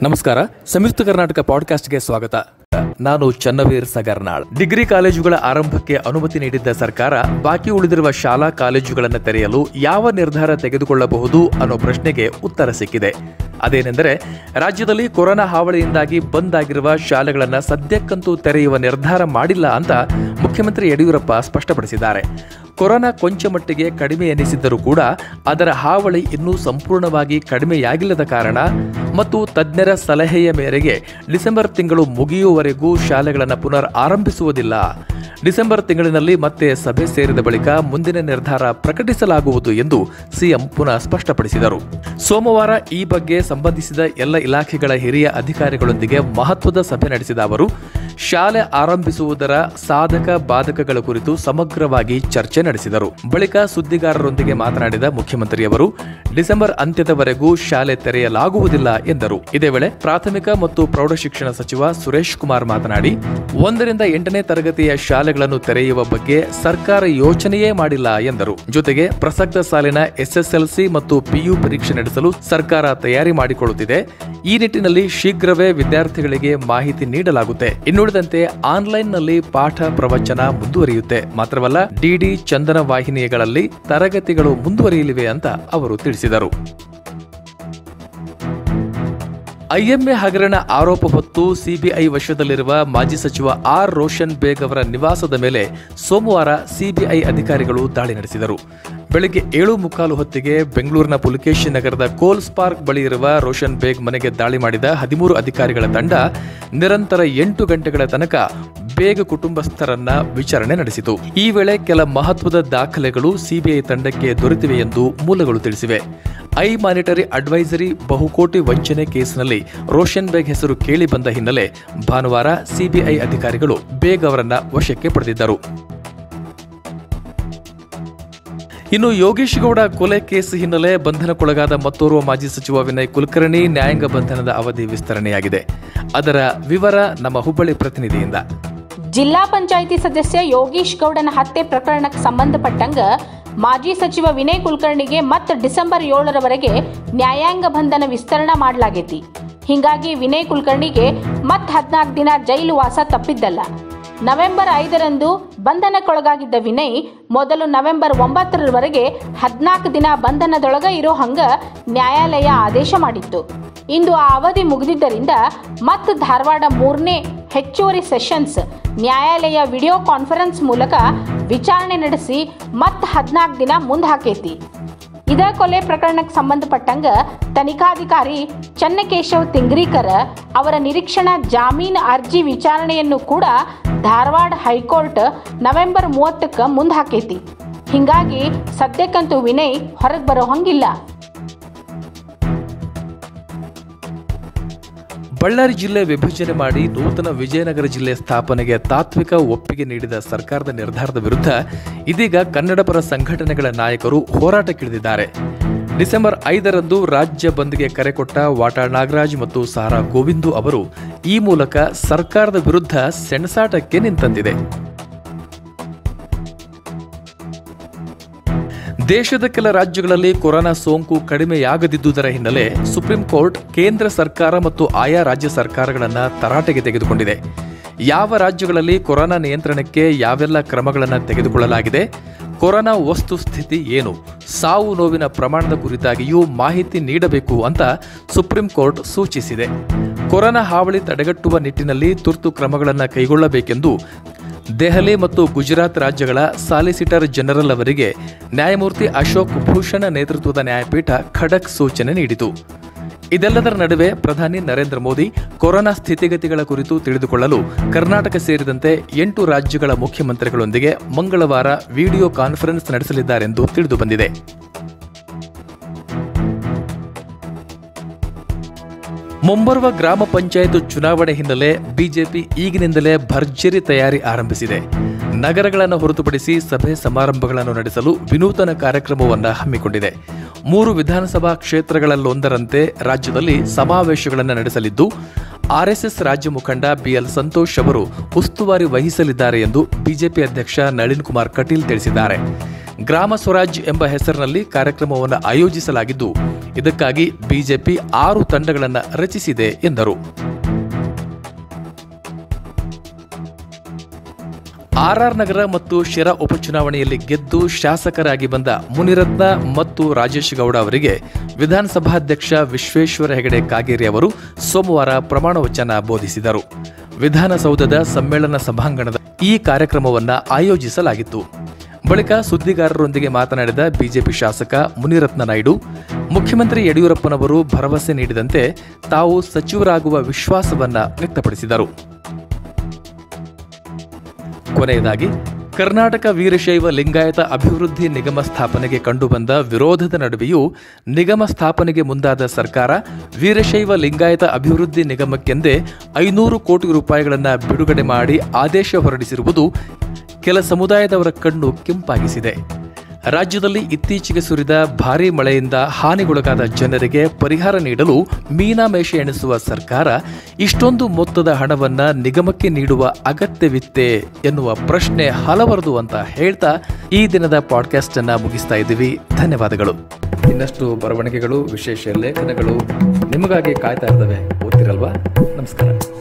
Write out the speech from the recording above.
ನಮಸ್ಕಾರ ಸಂಯುಕ್ತ ಕರ್ನಾಟಕ ಪಾಡ್ಕಾಸ್ಟ್ಗೆ ಸ್ವಾಗತ ನಾನು ಚನ್ನವೀರ್ ಸಗರ್ನಾಳ್ ಡಿಗ್ರಿ ಕಾಲೇಜುಗಳ ಆರಂಭಕ್ಕೆ ಅನುಮತಿ ನೀಡಿದ್ದ ಸರ್ಕಾರ ಬಾಕಿ ಉಳಿದಿರುವ ಶಾಲಾ ಕಾಲೇಜುಗಳನ್ನು ತೆರೆಯಲು ಯಾವ ನಿರ್ಧಾರ ತೆಗೆದುಕೊಳ್ಳಬಹುದು ಅನ್ನೋ ಪ್ರಶ್ನೆಗೆ ಉತ್ತರ ಸಿಕ್ಕಿದೆ ಅದೇನೆಂದರೆ ರಾಜ್ಯದಲ್ಲಿ ಕೊರೋನಾ ಹಾವಳಿಯಿಂದಾಗಿ ಬಂದ್ ಆಗಿರುವ ಶಾಲೆಗಳನ್ನು ಸದ್ಯಕ್ಕಂತೂ ತೆರೆಯುವ ನಿರ್ಧಾರ ಮಾಡಿಲ್ಲ ಅಂತ ಮುಖ್ಯಮಂತ್ರಿ ಯಡಿಯೂರಪ್ಪ ಸ್ಪಷ್ಟಪಡಿಸಿದ್ದಾರೆ ಕೊರೋನಾ ಕೊಂಚ ಮಟ್ಟಿಗೆ ಕಡಿಮೆ ಎನಿಸಿದ್ದರೂ ಕೂಡ ಅದರ ಹಾವಳಿ ಇನ್ನೂ ಸಂಪೂರ್ಣವಾಗಿ ಕಡಿಮೆಯಾಗಿಲ್ಲದ ಕಾರಣ ಮತ್ತು ತಜ್ಞರ ಸಲಹೆಯ ಮೇರೆಗೆ ಡಿಸೆಂಬರ್ ತಿಂಗಳು ಮುಗಿಯುವವರೆಗೂ ಶಾಲೆಗಳನ್ನು ಪುನರ್ ಆರಂಭಿಸುವುದಿಲ್ಲ ಡಿಸೆಂಬರ್ ತಿಂಗಳಿನಲ್ಲಿ ಮತ್ತೆ ಸಭೆ ಸೇರಿದ ಬಳಿಕ ಮುಂದಿನ ನಿರ್ಧಾರ ಪ್ರಕಟಿಸಲಾಗುವುದು ಎಂದು ಸಿಎಂ ಪುನಃ ಸ್ಪಷ್ಟಪಡಿಸಿದರು ಸೋಮವಾರ ಈ ಬಗ್ಗೆ ಸಂಬಂಧಿಸಿದ ಎಲ್ಲ ಇಲಾಖೆಗಳ ಹಿರಿಯ ಅಧಿಕಾರಿಗಳೊಂದಿಗೆ ಮಹತ್ವದ ಸಭೆ ನಡೆಸಿದ ಅವರು ಶಾಲೆ ಆರಂಭಿಸುವುದರ ಸಾಧಕ ಬಾಧಕಗಳ ಕುರಿತು ಸಮಗ್ರವಾಗಿ ಚರ್ಚೆ ನಡೆಸಿದರು ಬಳಿಕ ಸುದ್ದಿಗಾರರೊಂದಿಗೆ ಮಾತನಾಡಿದ ಮುಖ್ಯಮಂತ್ರಿಯವರು ಡಿಸೆಂಬರ್ ಅಂತ್ಯದವರೆಗೂ ಶಾಲೆ ತೆರೆಯಲಾಗುವುದಿಲ್ಲ ಎಂದರು ಇದೇ ವೇಳೆ ಪ್ರಾಥಮಿಕ ಮತ್ತು ಪ್ರೌಢಶಿಕ್ಷಣ ಸಚಿವ ಸುರೇಶ್ ಕುಮಾರ್ ಮಾತನಾಡಿ ಒಂದರಿಂದ ಎಂಟನೇ ತರಗತಿಯ ಶಾಲೆಗಳನ್ನು ತೆರೆಯುವ ಬಗ್ಗೆ ಸರ್ಕಾರ ಯೋಚನೆಯೇ ಮಾಡಿಲ್ಲ ಎಂದರು ಜೊತೆಗೆ ಪ್ರಸಕ್ತ ಸಾಲಿನ ಎಸ್ಎಸ್ಎಲ್ಸಿ ಮತ್ತು ಪಿಯು ಪರೀಕ್ಷೆ ನಡೆಸಲು ಸರ್ಕಾರ ತಯಾರಿ ಮಾಡಿಕೊಳ್ಳುತ್ತಿದೆ ಈ ನಿಟ್ಟಿನಲ್ಲಿ ಶೀಘ್ರವೇ ವಿದ್ಯಾರ್ಥಿಗಳಿಗೆ ಮಾಹಿತಿ ನೀಡಲಾಗುತ್ತೆ ಇನ್ನುಳಿದಂತೆ ಆನ್ಲೈನ್ನಲ್ಲಿ ಪಾಠ ಪ್ರವಚನ ಮುಂದುವರಿಯುತ್ತೆ ಮಾತ್ರವಲ್ಲ ಡಿಡಿ ಚಂದನ ವಾಹಿನಿಗಳಲ್ಲಿ ತರಗತಿಗಳು ಮುಂದುವರಿಯಲಿವೆ ಅಂತ ಅವರು ತಿಳಿಸಿದರು ಐಎಂಎ ಹಗರಣ ಆರೋಪ ಹೊತ್ತು ಸಿಬಿಐ ವಶದಲ್ಲಿರುವ ಮಾಜಿ ಸಚಿವ ಆರ್ ರೋಷನ್ ಬೇಗ್ ಅವರ ನಿವಾಸದ ಮೇಲೆ ಸೋಮವಾರ ಸಿಬಿಐ ಅಧಿಕಾರಿಗಳು ದಾಳಿ ನಡೆಸಿದರು ಬೆಳಗ್ಗೆ ಏಳು ಮುಕ್ಕಾಲು ಹೊತ್ತಿಗೆ ಬೆಂಗಳೂರಿನ ಪುಲಿಕೇಶಿ ನಗರದ ಕೋಲ್ಸ್ ಪಾರ್ಕ್ ಬಳಿ ಇರುವ ರೋಷನ್ ಬೇಗ್ ಮನೆಗೆ ದಾಳಿ ಮಾಡಿದ ಹದಿಮೂರು ಅಧಿಕಾರಿಗಳ ತಂಡ ನಿರಂತರ ಎಂಟು ಗಂಟೆಗಳ ತನಕ ಬೇಗ ಕುಟುಂಬಸ್ಥರನ್ನ ವಿಚಾರಣೆ ನಡೆಸಿತು ಈ ವೇಳೆ ಕೆಲ ಮಹತ್ವದ ದಾಖಲೆಗಳು ಸಿಬಿಐ ತಂಡಕ್ಕೆ ದೊರೆತಿವೆ ಎಂದು ಮೂಲಗಳು ತಿಳಿಸಿವೆ ಐ ಮಾನಿಟರಿ ಅಡ್ವೈಸರಿ ಬಹುಕೋಟಿ ವಂಚನೆ ಕೇಸ್ನಲ್ಲಿ ರೋಷನ್ ಬೇಗ್ ಹೆಸರು ಕೇಳಿ ಬಂದ ಹಿನ್ನೆಲೆ ಭಾನುವಾರ ಸಿಬಿಐ ಅಧಿಕಾರಿಗಳು ಬೇಗ್ ಅವರನ್ನ ವಶಕ್ಕೆ ಪಡೆದಿದ್ದರು ಇನ್ನು ಯೋಗೇಶ್ ಗೌಡ ಕೊಲೆ ಕೇಸ್ ಹಿನ್ನೆಲೆ ಬಂಧನಕ್ಕೊಳಗಾದ ಮತ್ತೋರ್ವ ಮಾಜಿ ಸಚಿವ ವಿನಯ್ ಕುಲಕರ್ಣಿ ನ್ಯಾಯಾಂಗ ಬಂಧನದ ಅವಧಿ ವಿಸ್ತರಣೆಯಾಗಿದೆ ಅದರ ವಿವರ ನಮ್ಮ ಹುಬ್ಬಳ್ಳಿ ಪ್ರತಿನಿಧಿಯಿಂದ ಜಿಲ್ಲಾ ಪಂಚಾಯಿತಿ ಸದಸ್ಯ ಯೋಗೀಶ್ ಗೌಡನ ಹತ್ಯೆ ಪ್ರಕರಣಕ್ಕೆ ಸಂಬಂಧಪಟ್ಟಂಗ ಮಾಜಿ ಸಚಿವ ವಿನಯ್ ಕುಲಕರ್ಣಿಗೆ ಮತ್ತೆ ಡಿಸೆಂಬರ್ ಏಳರವರೆಗೆ ನ್ಯಾಯಾಂಗ ಬಂಧನ ವಿಸ್ತರಣೆ ಮಾಡಲಾಗೈತಿ ಹಿಂಗಾಗಿ ವಿನಯ್ ಕುಲಕರ್ಣಿಗೆ ಮತ್ತೆ ಹದಿನಾಲ್ಕು ದಿನ ಜೈಲು ವಾಸ ತಪ್ಪಿದ್ದಲ್ಲ ನವೆಂಬರ್ ಐದರಂದು ಬಂಧನಕ್ಕೊಳಗಾಗಿದ್ದ ವಿನಯ್ ಮೊದಲು ನವೆಂಬರ್ ಒಂಬತ್ತರವರೆಗೆ ಹದಿನಾಲ್ಕು ದಿನ ಬಂಧನದೊಳಗ ಇರೋ ಹಂಗ ನ್ಯಾಯಾಲಯ ಆದೇಶ ಮಾಡಿತ್ತು ಇಂದು ಆ ಅವಧಿ ಮುಗಿದಿದ್ದರಿಂದ ಮತ್ತೆ ಧಾರವಾಡ ಮೂರನೇ ಹೆಚ್ಚುವರಿ ಸೆಷನ್ಸ್ ನ್ಯಾಯಾಲಯ ವಿಡಿಯೋ ಕಾನ್ಫರೆನ್ಸ್ ಮೂಲಕ ವಿಚಾರಣೆ ನಡೆಸಿ ಮತ್ತೆ ಹದಿನಾಲ್ಕು ದಿನ ಮುಂದೆ ಹಾಕೈತಿ ಇದ ಕೊಲೆ ಪ್ರಕರಣಕ್ಕೆ ಸಂಬಂಧಪಟ್ಟಂಗ ತನಿಖಾಧಿಕಾರಿ ಚನ್ನಕೇಶವ್ ತಿಂಗ್ರೀಕರ್ ಅವರ ನಿರೀಕ್ಷಣಾ ಜಾಮೀನು ಅರ್ಜಿ ವಿಚಾರಣೆಯನ್ನು ಕೂಡ ಧಾರವಾಡ ಹೈಕೋರ್ಟ್ ನವೆಂಬರ್ ಮೂವತ್ತಕ್ಕೆ ಮುಂದೆ ಹಾಕೈತಿ ಹಿಂಗಾಗಿ ಸದ್ಯಕ್ಕಂತೂ ವಿನಯ್ ಹೊರಗೆ ಬರೋ ಹಂಗಿಲ್ಲ ಬಳ್ಳಾರಿ ಜಿಲ್ಲೆ ವಿಭಜನೆ ಮಾಡಿ ನೂತನ ವಿಜಯನಗರ ಜಿಲ್ಲೆ ಸ್ಥಾಪನೆಗೆ ತಾತ್ವಿಕ ಒಪ್ಪಿಗೆ ನೀಡಿದ ಸರ್ಕಾರದ ನಿರ್ಧಾರದ ವಿರುದ್ಧ ಇದೀಗ ಕನ್ನಡಪರ ಸಂಘಟನೆಗಳ ನಾಯಕರು ಹೋರಾಟಕ್ಕಿಳಿದಿದ್ದಾರೆ ಡಿಸೆಂಬರ್ ಐದರಂದು ರಾಜ್ಯ ಬಂದ್ಗೆ ಕರೆ ಕೊಟ್ಟ ವಾಟಾಳ್ ನಾಗರಾಜ್ ಮತ್ತು ಸಾರಾ ಗೋವಿಂದು ಅವರು ಈ ಮೂಲಕ ಸರ್ಕಾರದ ವಿರುದ್ಧ ಸೆಣಸಾಟಕ್ಕೆ ನಿಂತಂದಿದೆ ದೇಶದ ಕೆಲ ರಾಜ್ಯಗಳಲ್ಲಿ ಕೊರೋನಾ ಸೋಂಕು ಕಡಿಮೆಯಾಗದಿದ್ದುದರ ಹಿನ್ನೆಲೆ ಸುಪ್ರೀಂ ಕೋರ್ಟ್ ಕೇಂದ್ರ ಸರ್ಕಾರ ಮತ್ತು ಆಯಾ ರಾಜ್ಯ ಸರ್ಕಾರಗಳನ್ನು ತರಾಟೆಗೆ ತೆಗೆದುಕೊಂಡಿದೆ ಯಾವ ರಾಜ್ಯಗಳಲ್ಲಿ ಕೊರೋನಾ ನಿಯಂತ್ರಣಕ್ಕೆ ಯಾವೆಲ್ಲ ಕ್ರಮಗಳನ್ನು ತೆಗೆದುಕೊಳ್ಳಲಾಗಿದೆ ಕೊರೋನಾ ವಸ್ತುಸ್ಥಿತಿ ಏನು ಸಾವು ನೋವಿನ ಪ್ರಮಾಣದ ಕುರಿತಾಗಿಯೂ ಮಾಹಿತಿ ನೀಡಬೇಕು ಅಂತ ಸುಪ್ರೀಂ ಕೋರ್ಟ್ ಸೂಚಿಸಿದೆ ಕೊರೋನಾ ಹಾವಳಿ ತಡೆಗಟ್ಟುವ ನಿಟ್ಟಿನಲ್ಲಿ ತುರ್ತು ಕ್ರಮಗಳನ್ನು ಕೈಗೊಳ್ಳಬೇಕೆಂದು ದೆಹಲಿ ಮತ್ತು ಗುಜರಾತ್ ರಾಜ್ಯಗಳ ಸಾಲಿಸಿಟರ್ ಜನರಲ್ ಅವರಿಗೆ ನ್ಯಾಯಮೂರ್ತಿ ಅಶೋಕ್ ಭೂಷಣ ನೇತೃತ್ವದ ನ್ಯಾಯಪೀಠ ಖಡಕ್ ಸೂಚನೆ ನೀಡಿತು ಇದೆಲ್ಲದರ ನಡುವೆ ಪ್ರಧಾನಿ ನರೇಂದ್ರ ಮೋದಿ ಕೊರೋನಾ ಸ್ಥಿತಿಗತಿಗಳ ಕುರಿತು ತಿಳಿದುಕೊಳ್ಳಲು ಕರ್ನಾಟಕ ಸೇರಿದಂತೆ ಎಂಟು ರಾಜ್ಯಗಳ ಮುಖ್ಯಮಂತ್ರಿಗಳೊಂದಿಗೆ ಮಂಗಳವಾರ ವಿಡಿಯೋ ಕಾನ್ಫರೆನ್ಸ್ ನಡೆಸಲಿದ್ದಾರೆಂದು ತಿಳಿದುಬಂದಿದೆ ಮುಂಬರುವ ಗ್ರಾಮ ಪಂಚಾಯತ್ ಚುನಾವಣೆ ಹಿನ್ನೆಲೆ ಬಿಜೆಪಿ ಈಗಿನಿಂದಲೇ ಭರ್ಜರಿ ತಯಾರಿ ಆರಂಭಿಸಿದೆ ನಗರಗಳನ್ನು ಹೊರತುಪಡಿಸಿ ಸಭೆ ಸಮಾರಂಭಗಳನ್ನು ನಡೆಸಲು ವಿನೂತನ ಕಾರ್ಯಕ್ರಮವನ್ನು ಹಮ್ಮಿಕೊಂಡಿದೆ ಮೂರು ವಿಧಾನಸಭಾ ಕ್ಷೇತ್ರಗಳಲ್ಲೊಂದರಂತೆ ರಾಜ್ಯದಲ್ಲಿ ಸಮಾವೇಶಗಳನ್ನು ನಡೆಸಲಿದ್ದು ಆರ್ಎಸ್ಎಸ್ ರಾಜ್ಯ ಮುಖಂಡ ಬಿಎಲ್ ಸಂತೋಷ್ ಅವರು ಉಸ್ತುವಾರಿ ವಹಿಸಲಿದ್ದಾರೆ ಎಂದು ಬಿಜೆಪಿ ಅಧ್ಯಕ್ಷ ನಳಿನ್ ಕುಮಾರ್ ಕಟೀಲ್ ತಿಳಿಸಿದ್ದಾರೆ ಗ್ರಾಮ ಸ್ವರಾಜ್ ಎಂಬ ಹೆಸರಿನಲ್ಲಿ ಕಾರ್ಯಕ್ರಮವನ್ನು ಆಯೋಜಿಸಲಾಗಿದ್ದು ಇದಕ್ಕಾಗಿ ಬಿಜೆಪಿ ಆರು ತಂಡಗಳನ್ನು ರಚಿಸಿದೆ ಎಂದರು ಆರ್ಆರ್ ನಗರ ಮತ್ತು ಶಿರಾ ಉಪಚುನಾವಣೆಯಲ್ಲಿ ಗೆದ್ದು ಶಾಸಕರಾಗಿ ಬಂದ ಮುನಿರತ್ನ ಮತ್ತು ರಾಜೇಶ್ ಗೌಡ ಅವರಿಗೆ ವಿಧಾನಸಭಾಧ್ಯಕ್ಷ ವಿಶ್ವೇಶ್ವರ ಹೆಗಡೆ ಕಾಗೇರಿ ಅವರು ಸೋಮವಾರ ಪ್ರಮಾಣ ವಚನ ಬೋಧಿಸಿದರು ವಿಧಾನಸೌಧದ ಸಮ್ಮೇಳನ ಸಭಾಂಗಣದ ಈ ಕಾರ್ಯಕ್ರಮವನ್ನ ಆಯೋಜಿಸಲಾಗಿತ್ತು ಬಳಿಕ ಸುದ್ದಿಗಾರರೊಂದಿಗೆ ಮಾತನಾಡಿದ ಬಿಜೆಪಿ ಶಾಸಕ ಮುನಿರತ್ನ ನಾಯ್ಡು ಮುಖ್ಯಮಂತ್ರಿ ಯಡಿಯೂರಪ್ಪನವರು ಭರವಸೆ ನೀಡಿದಂತೆ ತಾವು ಸಚಿವರಾಗುವ ವಿಶ್ವಾಸವನ್ನ ವ್ಯಕ್ತಪಡಿಸಿದರು ಕೊನೆಯದಾಗಿ ಕರ್ನಾಟಕ ವೀರಶೈವ ಲಿಂಗಾಯತ ಅಭಿವೃದ್ಧಿ ನಿಗಮ ಸ್ಥಾಪನೆಗೆ ಕಂಡುಬಂದ ವಿರೋಧದ ನಡುವೆಯೂ ನಿಗಮ ಸ್ಥಾಪನೆಗೆ ಮುಂದಾದ ಸರ್ಕಾರ ವೀರಶೈವ ಲಿಂಗಾಯತ ಅಭಿವೃದ್ಧಿ ನಿಗಮಕ್ಕೆಂದೇ ಐನೂರು ಕೋಟಿ ರೂಪಾಯಿಗಳನ್ನು ಬಿಡುಗಡೆ ಮಾಡಿ ಆದೇಶ ಹೊರಡಿಸಿರುವುದು ಕೆಲ ಸಮುದಾಯದವರ ಕಣ್ಣು ಕೆಂಪಾಗಿಸಿದೆ ರಾಜ್ಯದಲ್ಲಿ ಇತ್ತೀಚೆಗೆ ಸುರಿದ ಭಾರೀ ಮಳೆಯಿಂದ ಹಾನಿಗೊಳಗಾದ ಜನರಿಗೆ ಪರಿಹಾರ ನೀಡಲು ಮೀನಾಮೇಷ ಎಣಿಸುವ ಸರ್ಕಾರ ಇಷ್ಟೊಂದು ಮೊತ್ತದ ಹಣವನ್ನ ನಿಗಮಕ್ಕೆ ನೀಡುವ ಅಗತ್ಯವಿತ್ತೆ ಎನ್ನುವ ಪ್ರಶ್ನೆ ಹಲವರದು ಅಂತ ಹೇಳ್ತಾ ಈ ದಿನದ ಪಾಡ್ಕಾಸ್ಟ್ ಅನ್ನ ಮುಗಿಸ್ತಾ ಇದ್ದೀವಿ ಧನ್ಯವಾದಗಳು ಇನ್ನಷ್ಟು ಬರವಣಿಗೆಗಳು ವಿಶೇಷ ಲೇಖನಗಳು ನಿಮಗಾಗಿ ಕಾಯ್ತಾ ಇರ್ತವೆ ಓದ್ತಿರಲ್ವಾ ನಮಸ್ಕಾರ